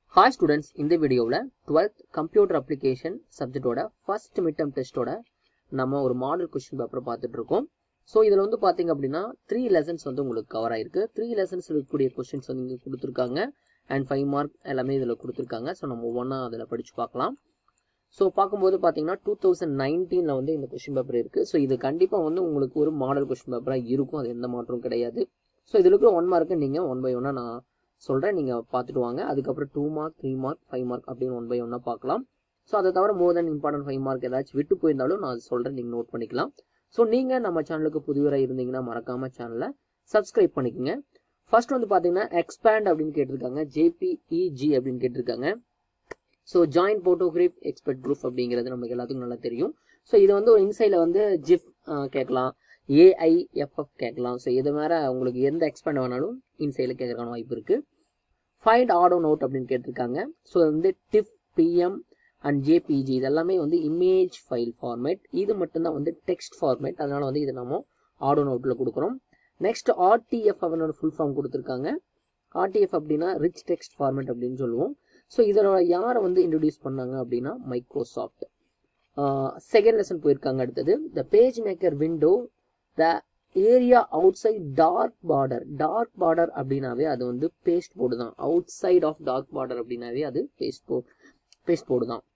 hi students இந்த வீடியோவில் twelfth computer application சப்ஜெக்டோட ஃபர்ஸ்ட் மிட்டம் டெஸ்ட்டோட நம்ம ஒரு மாடல் கொஸ்டின் பேப்பரை பார்த்துட்டு இருக்கோம் ஸோ இதில் வந்து பார்த்தீங்க அப்படின்னா த்ரீ லெசன்ஸ் வந்து உங்களுக்கு கவர் ஆயிருக்கு த்ரீ லெசன்ஸ் இருக்கக்கூடிய கொஸ்டின்ஸ் வந்து இங்கே கொடுத்துருக்காங்க அண்ட் ஃபைவ் மார்க் எல்லாமே இதில் கொடுத்துருக்காங்க ஸோ நம்ம ஒவ்வொன்றா அதில் படித்து பார்க்கலாம் ஸோ பார்க்கும்போது பார்த்தீங்கன்னா டூ தௌசண்ட் நைன்டீனில் வந்து இந்த கொஸ்டின் பேப்பர் இருக்குது ஸோ இது கண்டிப்பாக வந்து உங்களுக்கு ஒரு மாடல் கொஸ்டின் பேப்பராக இருக்கும் அது எந்த மாற்றமும் கிடையாது ஸோ இதில் இருக்கிற ஒன் மார்க்கு நீங்கள் ஒன் பை ஒன்னாக நான் சொல்கிறேன் நீங்கள் பார்த்துட்டு வாங்க அதுக்கப்புறம் two mark three mark five mark அப்படின்னு ஒன் பை ஒன்னாக பார்க்கலாம் ஸோ அதை தவிர more then important five mark ஏதாச்சும் விட்டு போயிருந்தாலும் நான் சொல்கிறேன் நீங்கள் நோட் பண்ணிக்கலாம் ஸோ நீங்கள் நம்ம சேனலுக்கு புதுவராக இருந்தீங்கன்னா மறக்காமல் சேனலை சப்ஸ்கிரைப் பண்ணிக்கோங்க ஃபர்ஸ்ட் வந்து பார்த்தீங்கன்னா எக்ஸ்பேண்ட் அப்படின்னு கேட்டிருக்காங்க ஜேபிஇஜி அப்படின்னு கேட்டிருக்காங்க so joint photograph expert group அப்படிங்கிறது நமக்கு எல்லாத்துக்கும் நல்லா தெரியும் ஸோ இது வந்து ஒரு இன்சைடில் வந்து ஜிஃப் கேட்கலாம் ஏஐஎஃப்எஃப் கேட்கலாம் ஸோ இது வேற உங்களுக்கு எந்த எக்ஸ்பேண்ட் வேணாலும் இன்சைடில் கேட்கறதுக்கான வாய்ப்பு இருக்குது ஃபைண்ட் ஆடோ நோட் அப்படின்னு கேட்டிருக்காங்க ஸோ வந்து டிஃப் பிஎம் அண்ட் ஜேபிஜி இதெல்லாமே வந்து இமேஜ் ஃபைல் ஃபார்மேட் இது மட்டும்தான் வந்து டெக்ஸ்ட் ஃபார்மேட் அதனால வந்து இது நம்ம ஆடோ நோட்டில் கொடுக்குறோம் நெக்ஸ்ட் ஆர்டிஎஃப் அப்படின்னு ஒரு ஃபுல் ஃபார்ம் கொடுத்துருக்காங்க ஆர்டிஎஃப் அப்படின்னா ரிச் டெக்ஸ்ட் ஃபார்மேட் அப்படின்னு சொல்லுவோம் ஸோ இதோட யாரை வந்து இன்ட்ரடியூஸ் பண்ணாங்க அப்படின்னா மைக்ரோசாஃப்ட் செகண்ட் லெசன் போயிருக்காங்க அடுத்தது the page maker window the area outside dark border dark border அப்படின்னாவே அது வந்து பேஸ்ட் போர்டு தான் outside of dark border அப்படின்னாவே அது பேஸ்ட் போ பேஸ்ட் போர்டு தான்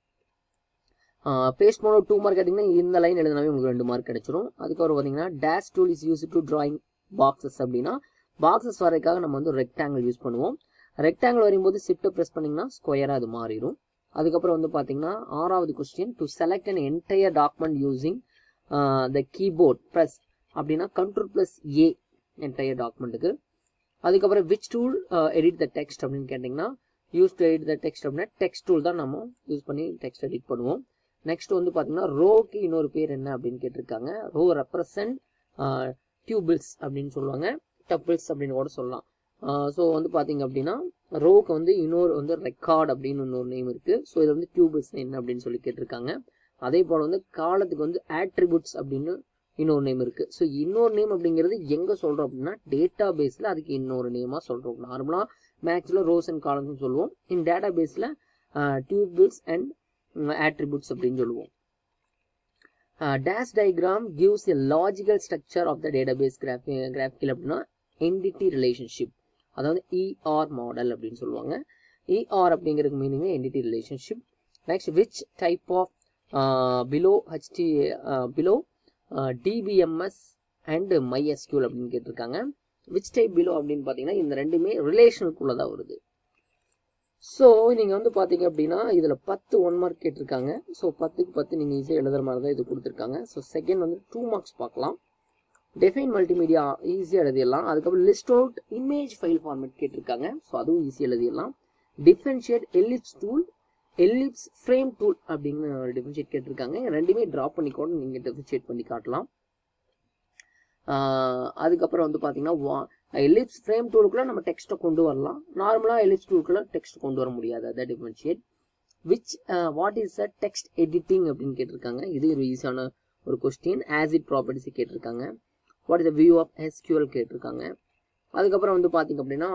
பேஸ்ட் போர்டு டூ மார்க் கேட்டிங்கன்னா இந்த லைன் எழுதினாவே உங்களுக்கு ரெண்டு மார்க் கிடைச்சிரும் அதுக்கப்புறம் பார்த்தீங்கன்னா dash tool is use to drawing boxes அப்படின்னா பாக்ஸஸ் வரைக்காக நம்ம வந்து ரெக்டாங்கிள் யூஸ் பண்ணுவோம் ரெக்டாங்கிள் வரும்போது ஷிஃப்ட்டை ப்ரெஸ் பண்ணிங்கன்னா ஸ்கொயராக அது மாறிடும் அதுக்கப்புறம் வந்து பார்த்தீங்கன்னா ஆறாவது question to select an entire document using the keyboard press அப்படின்னா கண்ட்ரோல் ப்ளஸ் ஏ என்டையர் டாக்குமெண்ட்டுக்கு அதுக்கப்புறம் which tool edit the text அப்படின்னு கேட்டிங்கன்னா use to edit the text அப்படின்னா டெக்ஸ்ட் டூல் தான் நம்ம யூஸ் பண்ணி டெக்ஸ்ட் எடிட் பண்ணுவோம் நெக்ஸ்ட் வந்து பார்த்தீங்கன்னா ரோக்கு இன்னொரு பேர் என்ன அப்படின்னு கேட்டிருக்காங்க ரோ ரெப்ரசன்ட் டியூபிள்ஸ் அப்படின்னு சொல்லுவாங்க டப்பிள்ஸ் அப்படின்னு கூட சொல்லலாம் ஸோ வந்து பார்த்தீங்க அப்படின்னா ரோக்கு வந்து இன்னொரு வந்து ரெக்கார்ட் அப்படின்னு இன்னொரு நேம் இருக்குது ஸோ இது வந்து டியூபிள்ஸ் என்ன அப்படின்னு சொல்லி கேட்டிருக்காங்க அதே போல் வந்து காலத்துக்கு வந்து ஆட்ரிபியூட்ஸ் அப்படின்னு இன்னொரு நேம் இருக்குது ஸோ இன்னொரு நேம் அப்படிங்கிறது எங்கே சொல்கிறோம் அப்படின்னா டேட்டா பேஸில் அதுக்கு இன்னொரு நேமாக சொல்கிறோம் நார்மலாக மேக்ஸில் ரோஸ் அண்ட் காலம்ஸ்னு சொல்லுவோம் இன் டேட்டா பேஸில் டியூபிள்ஸ் அண்ட் ஆட்ரிபியூட்ஸ் அப்படின்னு சொல்லுவோம் dash diagram gives a logical structure of the database கிராஃபி கிராஃபிக்கல் அப்படின்னா என்டிட்டி ரிலேஷன்ஷிப் அதாவது இஆர் மாடல் அப்படின்னு சொல்லுவாங்க இஆர் அப்படிங்கிறதுக்கு meaning entity relationship next which type of below HD below DBMS and MySQL அப்படின்னு கேட்டிருக்காங்க விச் டைப் பிலோ அப்படின்னு பார்த்தீங்கன்னா இந்த ரெண்டுமே ரிலேஷனுக்குள்ளே தான் வருது ஸோ நீங்கள் வந்து பார்த்தீங்க அப்படின்னா இதில் பத்து ஒன் மார்க் கேட்டிருக்காங்க ஸோ பத்துக்கு பத்து நீங்கள் ஈஸியாக எழுதுற மாதிரி தான் இது கொடுத்துருக்காங்க ஸோ செகண்ட் வந்து டூ மார்க்ஸ் பார்க்கலாம் டெஃபைன் மல்டிமீடியா ஈஸியாக எழுதிடலாம் அதுக்கப்புறம் list out image file format கேட்டிருக்காங்க ஸோ அதுவும் ஈஸியாக எழுதிடலாம் differentiate ellipse tool ellipse frame tool அப்படின்னு டிஃபரன்ஷியேட் கேட்டிருக்காங்க ரெண்டுமே ட்ராப் பண்ணி கூட நீங்கள் டிஃபரன்ஷியேட் பண்ணி காட்டலாம் அதுக்கப்புறம் வந்து பார்த்தீங்கன்னா எலிப்ஸ் ஃப்ரேம் டூலுக்குள்ள நம்ம டெக்ஸ்ட்டை கொண்டு வரலாம் நார்மலாக எலிப்ஸ் டூலுக்குள்ள டெக்ஸ்ட் கொண்டு வர முடியாது அதை differentiate which what is a text editing அப்படின்னு கேட்டிருக்காங்க இது ஒரு ஈஸியான ஒரு கொஸ்டின் ஆசிட் ப்ராப்பர்ட்டிஸ் கேட்டிருக்காங்க what is the view of SQL கேட்டிருக்காங்க அதுக்கப்புறம் வந்து பார்த்தீங்க அப்படின்னா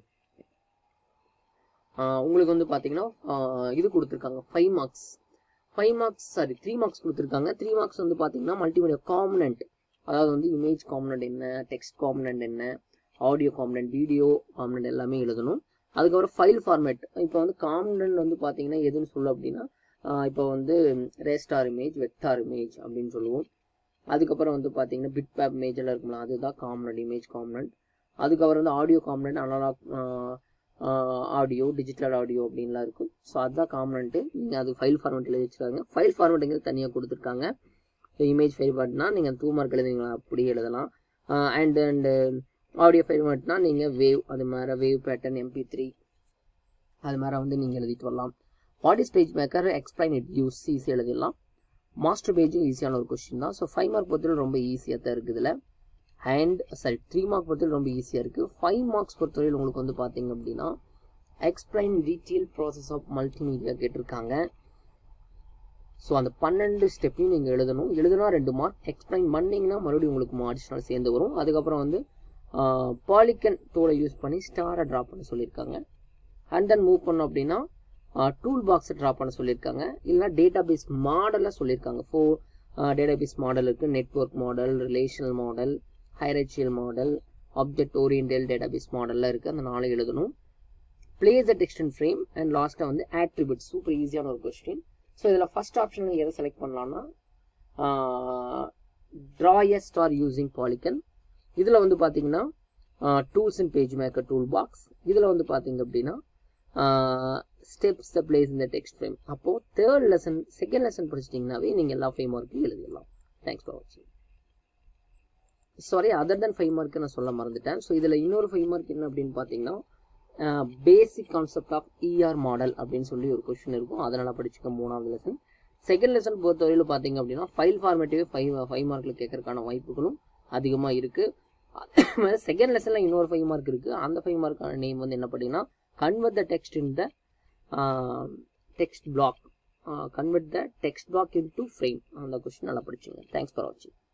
உங்களுக்கு வந்து பார்த்தீங்கன்னா இது கொடுத்துருக்காங்க five marks five marks sorry three marks கொடுத்துருக்காங்க த்ரீ மார்க்ஸ் வந்து பார்த்தீங்கன்னா மல்டிமீடியா காம்பனண்ட் அதாவது வந்து இமேஜ் காம்பனண்ட் என்ன டெக்ஸ்ட் காம்பனண்ட் என்ன ஆடியோ காம்பனண்ட் வீடியோ காம்பனண்ட் எல்லாமே எழுதணும் அதுக்கப்புறம் ஃபைல் ஃபார்மேட் இப்போ வந்து காம்பனண்ட் வந்து பார்த்தீங்கன்னா எதுன்னு சொல்லும் அப்படின்னா இப்போ வந்து ரேஸ்டார் இமேஜ் வெக்டார் இமேஜ் அப்படின்னு சொல்லுவோம் அதுக்கப்புறம் வந்து பார்த்தீங்கன்னா பிட் பேப் இமேஜ் எல்லாம் இருக்கும்ல அதுதான் காம்பனண்ட் இமேஜ் காம்பனண்ட் அதுக்கப்புறம் வந்து audio component analog audio digital audio அப்படின்லாம் இருக்கும் ஸோ அதுதான் காம்பனண்ட்டு நீங்கள் அது ஃபைல் ஃபார்மேட் எழுதி வச்சுருக்காங்க ஃபைல் ஃபார்மேட்டுங்கிறது தனியாக கொடுத்துருக்காங்க இமேஜ் ஃபைல் ஃபார்மேட்னா நீங்கள் டூ மார்க் எழுதுங்களா அப்படி எழுதலாம் அண்ட் அண்டு ஆடியோ ஃபைல் ஃபார்மேட்னா நீங்கள் வேவ் அது மாதிரி வேவ் பேட்டர்ன் எம்பி த்ரீ அது மாதிரி வந்து நீங்கள் எழுதிட்டு வரலாம் what is page maker explain it use easy எழுதிடலாம் மாஸ்டர் பேஜும் ஈஸியான ஒரு கொஸ்டின் தான் ஸோ ஃபைவ் மார்க் பொறுத்தவரை ரொம்ப ஈஸியாக தான் இருக்குது இதில் அண்ட் சாரி த்ரீ மார்க் பொறுத்தவரை ரொம்ப ஈஸியாக இருக்குது ஃபைவ் மார்க்ஸ் பொறுத்தவரையில் உங்களுக்கு வந்து பார்த்தீங்க அப்படின்னா explain detail process of multimedia கேட்டிருக்காங்க ஸோ அந்த பன்னெண்டு ஸ்டெப்பையும் நீங்கள் எழுதணும் எழுதுனா ரெண்டு மார்க் எக்ஸ்பிளைன் பண்ணிங்கன்னா மறுபடியும் உங்களுக்கு அடிஷ்னல் சேர்ந்து வரும் அதுக்கப்புறம் வந்து பாலிக்கன் டூலை யூஸ் பண்ணி ஸ்டாரை ட்ரா பண்ண சொல்லியிருக்காங்க அண்ட் தென் மூவ் பண்ணோம் அப்படின்னா டூல் பாக்ஸை ட்ரா பண்ண சொல்லியிருக்காங்க இல்லைனா டேட்டாபேஸ் மாடலாக சொல்லியிருக்காங்க ஃபோர் டேட்டாபேஸ் மாடல் இருக்குது network model relational model hierarchical model object oriental database மாடலில் இருக்குது அந்த நாளை எழுதணும் place the text and frame and லாஸ்ட்டாக வந்து ஆட்ரிபியூட் சூப்பர் ஈஸியான ஒரு கொஸ்டின் ஸோ இதில் ஃபஸ்ட் ஆப்ஷன் எதை செலக்ட் பண்ணலாம்னா draw a star using polygon இதில் வந்து பார்த்தீங்கன்னா tools and page maker tool box இதில் வந்து பார்த்தீங்க அப்படின்னா ஸ்டெப்ஸ் த பிளேஸ் இந்த டெக்ஸ்ட் ஃப்ரேம் அப்போது தேர்ட் லெசன் செகண்ட் லெசன் படிச்சிட்டிங்கனாவே நீங்கள் எல்லா ஃபைவ் மார்க்கையும் எழுதிடலாம் தேங்க்ஸ் ஃபார் வாட்சிங் sorry other then five mark நான் சொல்ல மறந்துட்டேன் ஸோ இதில் இன்னொரு ஃபைவ் மார்க் என்ன அப்படின்னு பார்த்தீங்கன்னா basic concept of ER model அப்படின்னு சொல்லி ஒரு கொஸ்டின் இருக்கும் அதனால் படிச்சுக்க மூணாவது லெசன் செகண்ட் லெசன் பொறுத்தவரையில் பார்த்தீங்க அப்படின்னா ஃபைல் ஃபார்மேட்டிவே ஃபைவ் ஃபைவ் மார்க்கில் கேட்கறதுக்கான வாய்ப்புகளும் அதிகமாக இருக்குது செகண்ட் லெசனில் இன்னொரு ஃபைவ் மார்க் இருக்குது அந்த ஃபைவ் மார்க்கான நேம் வந்து என்ன பார்த்தீங்கன்னா convert the text in the text block convert the text block into frame அந்த கொஸ்டின் நல்லா படிச்சுங்க தேங்க்ஸ் ஃபார் வாட்சிங்